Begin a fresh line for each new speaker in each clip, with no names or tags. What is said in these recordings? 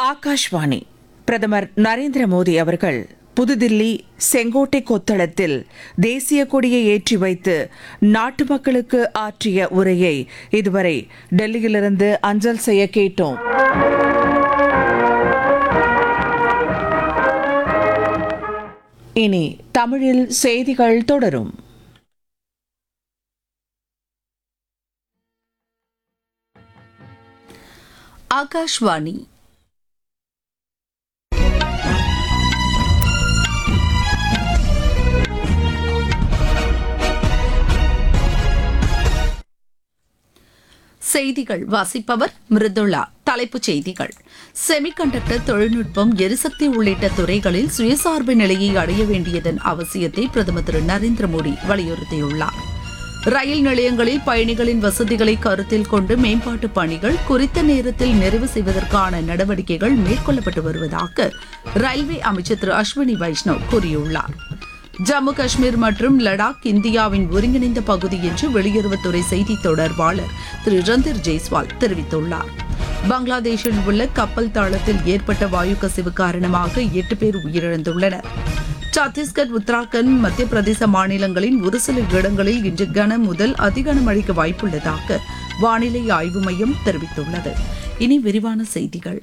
ஆகாஷ்வாணி பிரதமர் நரேந்திர மோடி அவர்கள் புதுதில்லி செங்கோட்டை கொத்தளத்தில் தேசிய கொடியை ஏற்றி வைத்து நாட்டு மக்களுக்கு ஆற்றிய உரையை இதுவரை டெல்லியிலிருந்து அஞ்சல் செய்ய கேட்டோம் இனி தமிழில் செய்திகள் தொடரும்
ஆகாஷ்வாணி செய்திகள் வாசிப்பவர் மிருதுளா தலைப்புச் செய்திகள் செமிகண்டக்டர் தொழில்நுட்பம் எரிசக்தி உள்ளிட்ட துறைகளில் சுயசார்பு நிலையை அடைய வேண்டியதன் அவசியத்தை பிரதமர் திரு நரேந்திர மோடி வலியுறுத்தியுள்ளார் ரயில் நிலையங்களில் பயணிகளின் வசதிகளை கருத்தில் கொண்டு மேம்பாட்டு பணிகள் குறித்த நேரத்தில் நிறைவு செய்வதற்கான நடவடிக்கைகள் மேற்கொள்ளப்பட்டு வருவதாக ரயில்வே அமைச்சர் திரு அஸ்வினி வைஷ்ணவ் கூறியுள்ளார் ஜம்மு காஷ்மீர் மற்றும் லடாக் இந்தியாவின் ஒருங்கிணைந்த பகுதி என்று வெளியுறவுத்துறை செய்தி தொடர்பாளர் திரு ரந்தீர் ஜெய்ஸ்வால் தெரிவித்துள்ளார் பங்களாதேஷில் உள்ள கப்பல் தளத்தில் ஏற்பட்ட வாயு கசிவு காரணமாக எட்டு பேர் உயிரிழந்துள்ளனர் சத்தீஸ்கர் உத்தராகண்ட் மத்திய பிரதேச மாநிலங்களின் ஒரு சில இடங்களில் இன்று கனம் முதல் அதிகனமழைக்கு வாய்ப்புள்ளதாக வானிலை ஆய்வு மையம் தெரிவித்துள்ளது இனி விரிவான செய்திகள்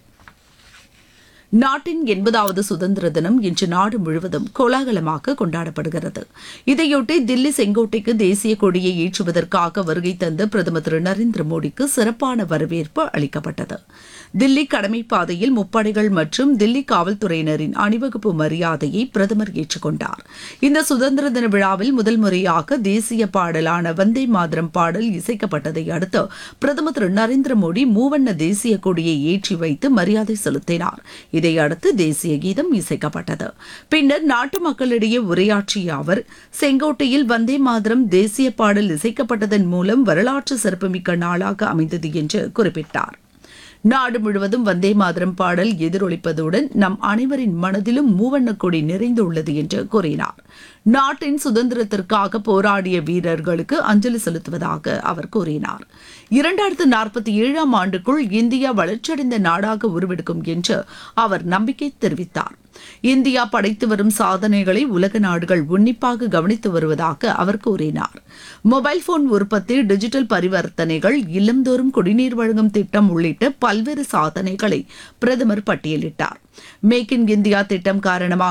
நாட்டின் எண்பதாவது சுதந்திர தினம் இன்று நாடு முழுவதும் கோலாகலமாக கொண்டாடப்படுகிறது இதையொட்டி தில்லி செங்கோட்டைக்கு தேசிய கொடியை ஏற்றுவதற்காக வருகை தந்த பிரதமர் திரு நரேந்திர மோடிக்கு சிறப்பான வரவேற்பு அளிக்கப்பட்டது தில்லி கடமை பாதையில் முப்படைகள் மற்றும் தில்லி காவல்துறையினரின் அணிவகுப்பு மரியாதையை பிரதமர் ஏற்றுக்கொண்டார் இந்த சுதந்திர தின விழாவில் முதல் முறையாக தேசிய பாடலான வந்தே மாதரம் பாடல் இசைக்கப்பட்டதை அடுத்து பிரதமர் திரு நரேந்திர மோடி மூவண்ண தேசிய கொடியை ஏற்றி வைத்து மரியாதை செலுத்தினார் இதையடுத்து தேசிய கீதம் இசைக்கப்பட்டது பின்னர் நாட்டு மக்களிடையே உரையாற்றிய அவர் செங்கோட்டையில் வந்தே மாதரம் தேசிய பாடல் இசைக்கப்பட்டதன் மூலம் வரலாற்று சிறப்புமிக்க நாளாக அமைந்தது என்று குறிப்பிட்டார் நாடு முழுவதும் வந்தே மாதரம் பாடல் எதிரொலிப்பதுடன் நம் அனைவரின் மனதிலும் மூவண்ணக் கொடி நிறைந்துள்ளது என்று கூறினார் நாட்டின் சுதந்திரத்திற்காக போராடிய வீரர்களுக்கு அஞ்சலி செலுத்துவதாக அவர் கூறினார் இரண்டாயிரத்து நாற்பத்தி ஏழாம் ஆண்டுக்குள் இந்தியா வளர்ச்சியடைந்த நாடாக உருவெடுக்கும் என்று அவர் நம்பிக்கை தெரிவித்தார் இந்தியா படைத்து வரும் சாதனைகளை உலக நாடுகள் உன்னிப்பாக கவனித்து வருவதாக அவர் கூறினார் மொபைல் போன் உற்பத்தி டிஜிட்டல் பரிவர்த்தனைகள் இல்லந்தோறும் குடிநீர் வழங்கும் திட்டம் உள்ளிட்ட பல்வேறு சாதனைகளை பிரதமர் பட்டியலிட்டார் மேக் இன் இந்தியா திட்டம் காரணமாக